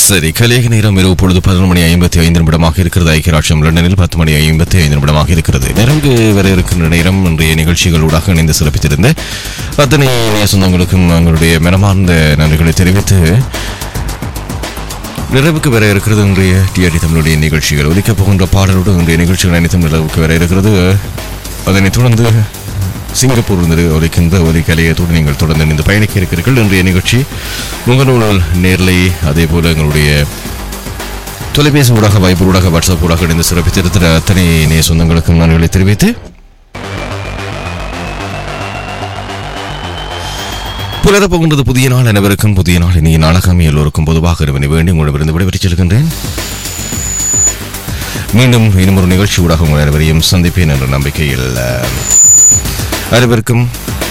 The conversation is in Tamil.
சரி கலேக நேரம் இரவு பொழுது பதினொன்று மணி ஐம்பத்தி ஐந்து நிமிடமாக இருக்கிறது ஐக்கியராட்சியம் லண்டனில் பத்து மணி ஐம்பத்தி ஐந்து நிமிடமாக இருக்கிறது நெருங்கு வர இருக்கின்ற நேரம் இன்றைய நிகழ்ச்சிகளூடாக இணைந்து சிறப்பித்திருந்த அத்தனை இணைய சொந்தங்களுக்கும் எங்களுடைய மனமார்ந்த நன்றிகளை தெரிவித்து நிறைவுக்கு வர இருக்கிறது இன்றைய டிஆர்டி தமிழுடைய நிகழ்ச்சிகள் ஒலிக்கப் போகின்ற பாடலோடு இன்றைய நிகழ்ச்சிகள் அனைத்தும் நிறைவுக்கு வர இருக்கிறது அதனைத் தொடர்ந்து சிங்கப்பூர் இருந்து ஒலிக்கின்ற ஒலி கலையத்தோடு நீங்கள் தொடர்ந்து இணைந்து பயணிக்க இருக்கிறீர்கள் இன்றைய நிகழ்ச்சி முகநூல் நேர்லை அதே போல எங்களுடைய தொலைபேசி ஊடாக வைபர் ஊடாக வாட்ஸ்அப் ஊடாக இணைந்து சிறப்பித்திருக்கிற அத்தனை நேய சொந்தங்களுக்கும் நன்றிகளை தெரிவித்து புலரப் போகின்றது புதிய நாள் அனைவருக்கும் புதிய நாள் இனிய நாளகம் எல்லோருக்கும் பொதுவாக இருவனை வேண்டி உங்களிடமிருந்து விடைபெற்றுச் செல்கின்றேன் மீண்டும் இன்னும் ஒரு நிகழ்ச்சி ஊடாக உங்கள் அனைவரையும் சந்திப்பேன் என்ற நம்பிக்கையில் அஹ், அனைவருக்கும்